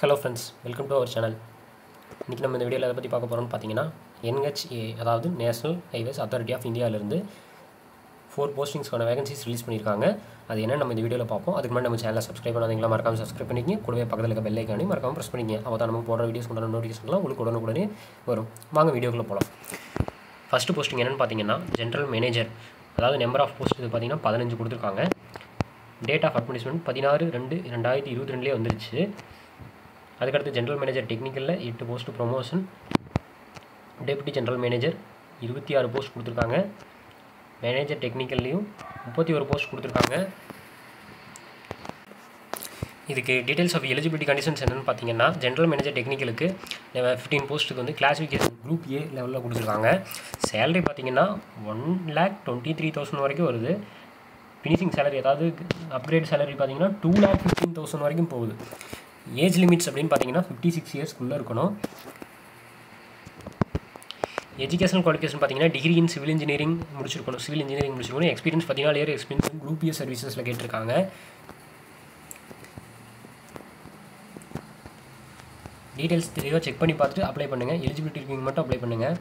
hello friends welcome to our channel இன்றைக்கி நம்ம இந்த வீடியோவில் எதை பற்றி பார்க்க போகிறோம்னு பார்த்தீங்கன்னா NHA அதாவது நேஷனல் ஹைவேஸ் அத்தாரிட்டி ஆஃப் இந்தியாவிலேருந்து ஃபோர் போஸ்டிங்ஸ்க்கான வேகன்சிஸ் ரிலீஸ் பண்ணியிருக்காங்க அது என்ன நம்ம இந்த வீடியோவில் பார்ப்போம் அதுக்கு முன்னாடி நம்ம சேனலை சப்ஸ்கிரைப் பண்ணாதீங்களா மறக்காம சப்ஸ்கிரைப் பண்ணிக்கங்க கூடவே பக்கத்தில் இருக்க பெல் ஐக்கானே மறக்காம ப்ரெஸ் பண்ணிக்கங்க அப்போ தான் நம்ம போடுற வீடியோஸ் உண்டான நோட்டிஃபிகேஷன்லாம் உங்களுக்கு உடனுக்குடனே வரும் வாங்க வீடியோக்குள்ளே போகலாம் ஃபஸ்ட்டு போஸ்டிங் என்னென்னு பார்த்தீங்கன்னா ஜென்ரல் மேனேஜர் அதாவது நம்பர் ஆஃப் போஸ்ட் இது பார்த்தீங்கன்னா பதினஞ்சு கொடுத்துருக்காங்க டேட் ஆஃப் அட்மினிஸ்மெண்ட் பதினாறு ரெண்டு ரெண்டாயிரத்தி இருபத்தி ரெண்டுலேயே வந்துருச்சு அதுக்கடுத்து ஜென்ரல் மேனேஜர் டெக்னிக்கலில் எட்டு post promotion deputy general manager இருபத்தி ஆறு போஸ்ட் கொடுத்துருக்காங்க மேனேஜர் டெக்னிக்கல்லையும் முப்பத்தி ஒரு போஸ்ட் கொடுத்துருக்காங்க இதுக்கு டீடைல்ஸ் ஆஃப் எலிஜிபிலிட்டி கண்டிஷன்ஸ் என்னென்னு பார்த்தீங்கன்னா ஜென்ரல் மேனேஜர் டெக்னிக்கலுக்கு ஃபிஃப்டீன் போஸ்ட்டுக்கு வந்து கிளாஸிஃபிகேஷன் குரூப் ஏ லெவலில் கொடுத்துருக்காங்க சேலரி பார்த்தீங்கன்னா one lakh twenty three thousand வரைக்கும் வருது ஃபினிஷிங் சேலரி அதாவது அப்கிரேட் சேலரி பார்த்தீங்கன்னா டூ லேக் ஃபிஃப்டீன் தௌசண்ட் வரைக்கும் போகுது ஏஜ் லிமிட்ஸ் அப்படின்னு பார்த்தீங்கன்னா ஃபிஃப்டி சிக்ஸ் இயர்ஸ்க்குள்ளே இருக்கணும் எஜுகேஷனல் குவாலிஃபிகேஷன் பார்த்தீங்கன்னா டிகிரி இன் சிவில் இன்ஜினியரிங் முடிச்சிருக்கணும் சிவில் இன்ஜினியரிங் முடிச்சிருக்கணும் எக்ஸ்பீரியன்ஸ் பதினாலு இயர் எக்ஸ்பீரியன்ஸ் குரூப் இயர் சர்வீசஸில் கேட்டிருக்காங்க டீட்டெயில்ஸ் தெளிவாக செக் பண்ணி பார்த்துட்டு அப்ளை பண்ணுங்கள் எலிஜிபிலிட்டி இருக்கீங்க மட்டும் அப்ளை பண்ணுங்கள்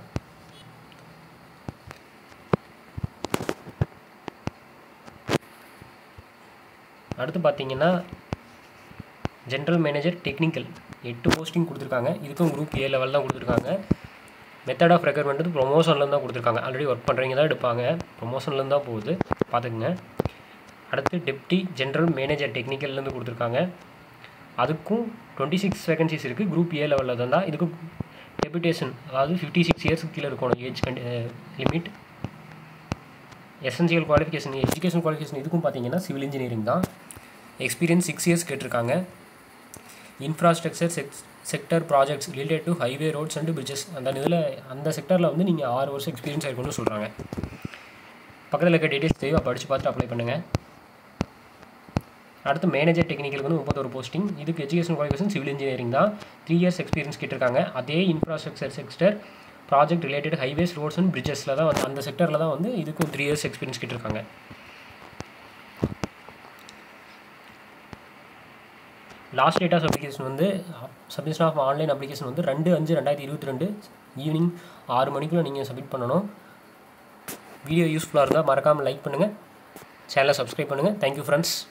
அடுத்து பார்த்தீங்கன்னா ஜென்ரல் மேனேஜர் டெக்னிக்கல் எட்டு போஸ்டிங் கொடுத்துருக்காங்க இதுக்கும் குரூப் ஏ லெவல் தான் கொடுத்துருக்காங்க மெத்தட் ஆஃப் ரெக்யர்மெண்ட் வந்து ப்ரொமோஷன்லேருந்து தான் கொடுத்துருக்காங்க ஆல்ரெடி ஒர்க் பண்ணுறவங்க தான் எடுப்பாங்க ப்ரொமோஷன்லேருந்து தான் போகுது பார்த்துக்குங்க அடுத்து டெப்டி ஜென்ரல் மேனேஜர் டெக்னிக்கல்லேருந்து கொடுத்துருக்காங்க அதுக்கும் டுவெண்ட்டி சிக்ஸ் வேகன்சிஸ் இருக்குது குரூப் ஏ லெவலில் தான் தான் இதுக்கு டெபுடேஷன் அதாவது ஃபிஃப்டி சிக்ஸ் இயர்ஸ்க்கு கீழே இருக்கணும் ஏஜ் கண்டி limit essential qualification education qualification இதுக்கும் பார்த்தீங்கன்னா சிவில் இன்ஜினியரிங் தான் எக்ஸ்பீரியன்ஸ் சிக்ஸ் இயர்ஸ் கேட்டிருக்காங்க infrastructure sec sector projects related to highway roads and bridges அந்த இதில் அந்த செக்டரில் வந்து நீங்கள் ஆறு வருஷம் எக்ஸ்பீரியன்ஸ் ஆயிருக்கும்னு சொல்கிறாங்க பக்கத்தில் இருக்க டீட்டெயில்ஸ் தெளிவாக படித்து பார்த்துட்டு அப்ளை பண்ணுங்கள் அடுத்து மேனேஜர் டெக்னிக்கலுக்கு வந்து முப்பத்தொரு போஸ்டிங் இதுக்கு எஜுகேஷன் குவாலிஃபிகேஷன் சிவில் இன்ஜினியரிங் தான் த்ரீ இயர்ஸ் எக்ஸ்பீரியன்ஸ் கேட்டிருக்காங்க அதே infrastructure sector project related highways roads and பிரிட்ஜஸில் தான் வந்து அந்த செக்டரில் தான் வந்து இதுக்கும் த்ரீ இயர்ஸ் எக்ஸ்பீரியன்ஸ் கேட்டிருக்காங்க லாஸ்ட் டேட் ஆஃப் அப்ளிகேஷன் வந்து சப்மிஷன் ஆஃப் ஆன்லைன் அப்ளிகேஷன் வந்து ரெண்டு அஞ்சு ரெண்டாயிரத்தி இருபத்தி ரெண்டு ஈவினிங் ஆறு மணிக்குள்ளே நீங்கள் சப்மிட் பண்ணணும் வீடியோ யூஸ்ஃபுல்லாக இருந்தால் மறக்காமல் லைக் பண்ணுங்கள் சேனலை சப்ஸ்கிரைப் பண்ணுங்கள் தேங்க்யூ ஃப்ரெண்ட்ஸ்